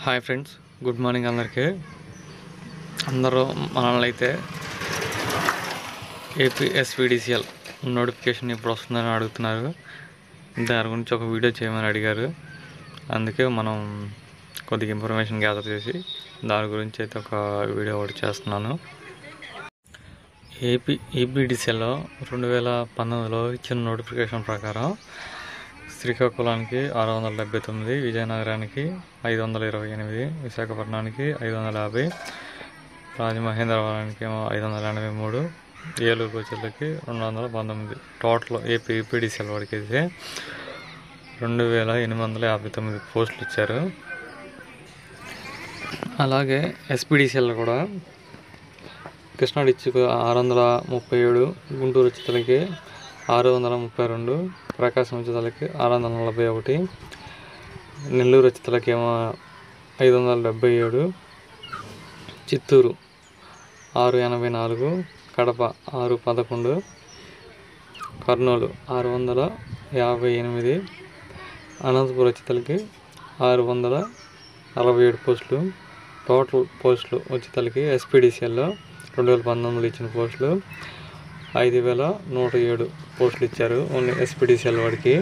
hi friends good morning అందరికీ అందరూ మనల్ని అయితే ఏపీ ఎస్పీడీసీఎల్ నోటిఫికేషన్ ఎప్పుడు వస్తుందని అడుగుతున్నారు దాని గురించి ఒక వీడియో చేయమని అడిగారు అందుకే మనం కొద్దిగా ఇన్ఫర్మేషన్ గ్యాదర్ చేసి దాని గురించి అయితే ఒక వీడియో ఒకటి చేస్తున్నాను ఏపీ ఈపీడీసీఎల్లో రెండు వేల పంతొమ్మిదిలో ఇచ్చిన నోటిఫికేషన్ ప్రకారం శ్రీకాకుళానికి ఆరు వందల డెబ్బై తొమ్మిది విజయనగరానికి ఐదు వందల ఇరవై ఎనిమిది విశాఖపట్నానికి ఐదు వందల యాభై రాజమహేంద్రవరానికి ఏమో ఐదు వందల ఎనభై మూడు ఏలూరు వచ్చేళ్ళకి రెండు వందల పంతొమ్మిది టోటల్ ఏపీ ఈపీడీసీఎల్ వరకు అయితే రెండు వేల ఎనిమిది వందల యాభై తొమ్మిది పోస్టులు ఇచ్చారు అలాగే ఎస్పీడీసీఎల్ కూడా కృష్ణా డిస్టిక్ ఆరు వందల ముప్పై ఏడు గుంటూరు ఉచితలకి ఆరు వందల ముప్పై రెండు ప్రకాశం ఉచితలకి ఆరు వందల నలభై ఒకటి నెల్లూరు ఉచితలకి ఏమో ఐదు వందల డెబ్బై ఏడు చిత్తూరు ఆరు ఎనభై నాలుగు కడప ఆరు పదకొండు కర్నూలు ఆరు వందల యాభై ఎనిమిది అనంతపురం ఉచితలకి ఆరు వందల నలభై ఏడు పోస్టులు టోటల్ పోస్టులు ఉచితలకి ఎస్పీడీసీఎల్లో రెండు వేల పంతొమ్మిదిలో ఇచ్చిన పోస్టులు ఐదు వేల నూట ఏడు పోస్టులు ఇచ్చారు ఓన్లీ ఎస్పీడీసీఎల్ వాడికి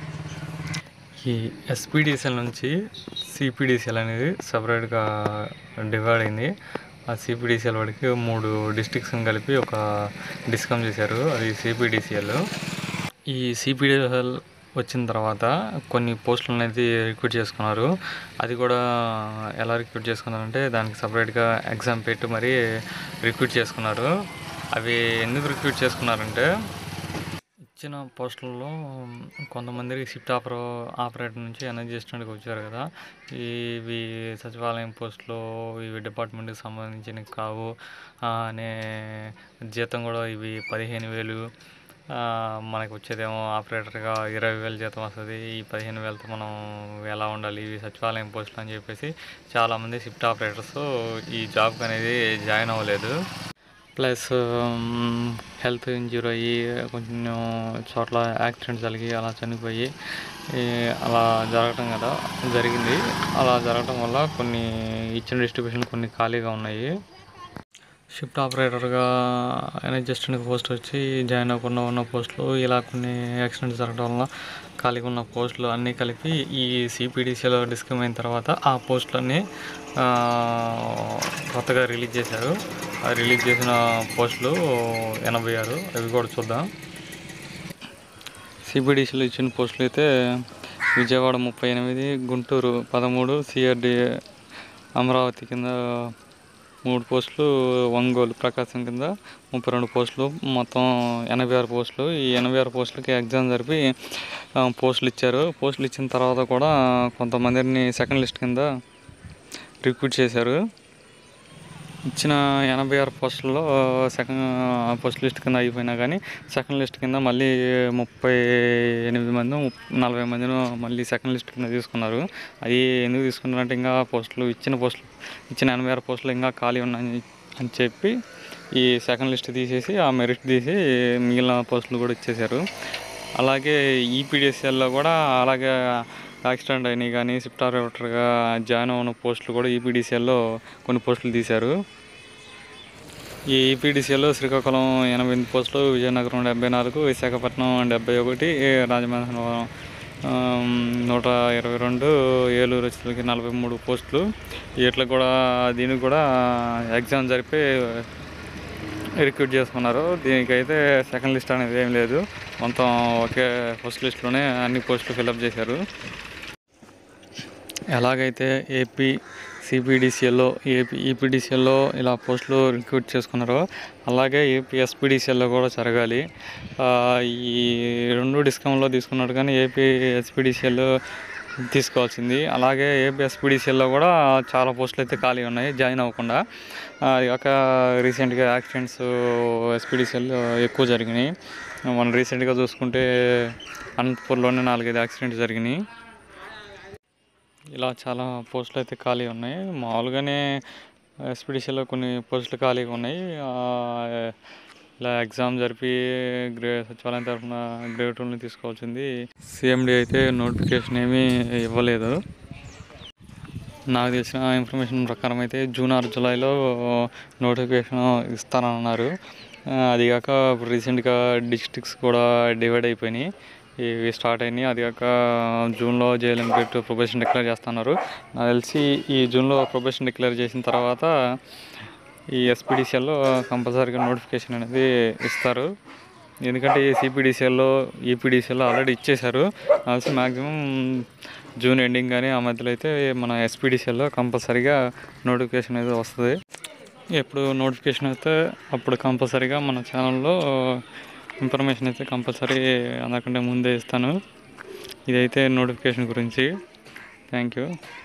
ఈ ఎస్పీడీసీఎల్ నుంచి సిపిడిసిఎల్ అనేది సపరేట్గా డివైడ్ అయింది ఆ సిపిడిసిఎల్ వాడికి మూడు డిస్ట్రిక్ట్స్ని కలిపి ఒక డిస్కమ్ చేశారు అది సిపిడిసిఎల్ ఈ సిపిడిసిఎల్ వచ్చిన తర్వాత కొన్ని పోస్టులు అనేది రిక్రూట్ చేసుకున్నారు అది కూడా ఎలా రిక్రూట్ చేసుకున్నారంటే దానికి సపరేట్గా ఎగ్జామ్ పెట్టి మరీ రిక్రూట్ చేసుకున్నారు అవి ఎందుకు రిక్రూట్ చేసుకున్నారంటే ఇచ్చిన పోస్టుల్లో కొంతమందికి షిఫ్ట్ ఆపర్ ఆపరేటర్ నుంచి ఎనర్జీ అసిస్టెంట్కి వచ్చారు కదా ఇవి సచివాలయం పోస్టులు ఇవి డిపార్ట్మెంట్కి సంబంధించినవి కావు ఆ, అనే జీతం కూడా ఇవి పదిహేను వేలు ఆ, మనకు వచ్చేదేమో ఆపరేటర్గా ఇరవై వేలు జీతం వస్తుంది ఈ పదిహేను వేలతో మనం ఎలా ఉండాలి ఇవి సచివాలయం పోస్టులు అని చెప్పేసి చాలామంది షిఫ్ట్ ఆపరేటర్స్ ఈ జాబ్కి అనేది జాయిన్ అవ్వలేదు ప్లస్ హెల్త్ ఇంజూర్ అయ్యి కొంచెం చోట్ల యాక్సిడెంట్ జరిగి అలా చనిపోయి ఈ అలా జరగటం కదా జరిగింది అలా జరగటం వల్ల కొన్ని ఇచ్చిన డిస్ట్రిబ్యూషన్ కొన్ని ఖాళీగా ఉన్నాయి షిఫ్ట్ ఆపరేటర్గా అడ్జస్టెంట్ పోస్ట్ వచ్చి జాయిన్ అవ్వకుండా ఉన్న పోస్టులు ఇలా కొన్ని యాక్సిడెంట్స్ జరగడం వల్ల ఖాళీగా ఉన్న పోస్టులు అన్నీ కలిపి ఈ సిపిడిసిలో డిస్కమ్ అయిన తర్వాత ఆ పోస్టులన్నీ ఆ, కొత్తగా రిలీజ్ చేశారు ఆ రిలీజ్ చేసిన పోస్టులు ఎనభై ఆరు అవి కూడా చూద్దాం సిబిడిసిలో ఇచ్చిన పోస్టులు అయితే విజయవాడ ముప్పై ఎనిమిది గుంటూరు పదమూడు సిఆర్డి అమరావతి కింద మూడు పోస్టులు ఒంగోలు ప్రకాశం కింద ముప్పై రెండు పోస్టులు మొత్తం ఎనభై ఆరు పోస్టులు ఈ ఎనభై ఆరు పోస్టులకి ఎగ్జామ్ జరిపి ఆ, పోస్టులు ఇచ్చారు పోస్టులు ఇచ్చిన తర్వాత కూడా కొంతమందిని సెకండ్ లిస్ట్ కింద రిక్రూట్ చేశారు ఇచ్చిన ఎనభై ఆరు పోస్టుల్లో సెకండ్ ఫస్ట్ లిస్ట్ కింద అయిపోయినా కానీ సెకండ్ లిస్ట్ కింద మళ్ళీ ముప్పై ఎనిమిది మంది ముప్- నలభై మందిని మళ్ళీ సెకండ్ లిస్ట్ కింద తీసుకున్నారు అది ఎందుకు తీసుకున్నారంటే ఇంకా పోస్టులు ఇచ్చిన పోస్టులు ఇచ్చిన ఎనభై ఆరు పోస్టులు ఇంకా ఖాళీ ఉన్నాయి అని చెప్పి ఈ సెకండ్ లిస్ట్ తీసేసి ఆ మెరిట్ తీసి మిగిలిన పోస్టులు కూడా ఇచ్చేశారు అలాగే ఈపీడిఎస్ఎల్లో కూడా అలాగే యాక్సిడెంట్ అయినాయి కానీ షిఫ్ట్ ఆపరేటర్గా జాయిన్ అయిన పోస్టులు కూడా ఈపీడీసీఎల్లో కొన్ని పోస్టులు తీశారు ఈ ఈపీడీసీఎల్లో శ్రీకాకుళం ఎనభై ఎనిమిది పోస్టులు విజయనగరం డెబ్బై నాలుగు విశాఖపట్నం డెబ్బై ఒకటి రాజమహేంద్రవరం ఆమ్, నూట ఇరవై రెండు ఏలూరు వచ్చేసరికి నలభై మూడు పోస్టులు వీటికి కూడా దీనికి కూడా ఎగ్జామ్ జరిపి రిక్రూట్ చేసుకున్నారు దీనికైతే సెకండ్ లిస్ట్ అనేది ఏం లేదు మొత్తం ఒకే ఫస్ట్ లిస్ట్లోనే అన్ని పోస్టులు ఫిలప్ చేశారు ఎలాగైతే ఏపీ సిపిడిసిఎల్లో ఏపీ ఈపీడీసీఎల్లో ఇలా పోస్టులు రిక్రూట్ చేసుకున్నారో అలాగే ఏపీ ఎస్పీడీసీఎల్లో కూడా జరగాలి ఆ, ఈ రెండు డిస్కౌంట్లో తీసుకున్నాడు కానీ ఏపీ ఎస్పీడీసీఎల్ తీసుకోవాల్సింది అలాగే ఏపీ ఎస్పీడీసీఎల్లో కూడా చాలా పోస్టులు అయితే ఖాళీ ఉన్నాయి జాయిన్ అవ్వకుండా ఆ, అది కాక రీసెంట్గా యాక్సిడెంట్స్ ఎస్పీడీసీఎల్ ఎక్కువ జరిగినాయి మనం రీసెంట్గా చూసుకుంటే అనంతపూర్లోనే నాలుగైదు యాక్సిడెంట్స్ జరిగినాయి ఇలా చాలా పోస్టులు అయితే ఖాళీ ఉన్నాయి మామూలుగానే ఎస్పీడీసీలో కొన్ని పోస్టులు ఖాళీగా ఉన్నాయి ఆ, ఇలా ఎగ్జామ్ జరిపి గ్రే సచివాలయం తరఫున గ్రేడ్ టూని తీసుకోవాల్సింది సిఎండి అయితే నోటిఫికేషన్ ఏమీ ఇవ్వలేదు నాకు తెలిసిన ఇన్ఫర్మేషన్ ప్రకారం అయితే జూన్ ఆర్ జూలైలో నోటిఫికేషన్ ఇస్తానన్నారు ఆ, అది కాక ఇప్పుడు రీసెంట్గా డిస్ట్రిక్ట్స్ కూడా డివైడ్ అయిపోయినాయి ఇవి స్టార్ట్ అయినాయి అది కాక జూన్లో జేఎల్ఎం గేట్ ప్రొబేషన్ డిక్లేర్ చేస్తున్నారు నాకు తెలిసి ఈ జూన్లో ప్రొబేషన్ డిక్లేర్ చేసిన తర్వాత ఈ ఎస్పీడీసీఎల్లో కంపల్సరీగా నోటిఫికేషన్ అనేది ఇస్తారు ఎందుకంటే ఈ సిపిడిసిఎల్లో ఈపీడీసీఎల్లో ఆల్రెడీ ఇచ్చేశారు ఆల్సో మ్యాక్సిమం జూన్ ఎండింగ్ కానీ ఆ మధ్యలో అయితే మన ఎస్పీడీసీఎల్లో కంపల్సరీగా నోటిఫికేషన్ అయితే వస్తుంది ఎప్పుడు నోటిఫికేషన్ అయితే అప్పుడు కంపల్సరీగా మన ఛానల్లో ఇన్ఫర్మేషన్ అయితే కంపల్సరీ అందరికంటే ముందే ఇస్తాను ఇదైతే నోటిఫికేషన్ గురించి థ్యాంక్ యూ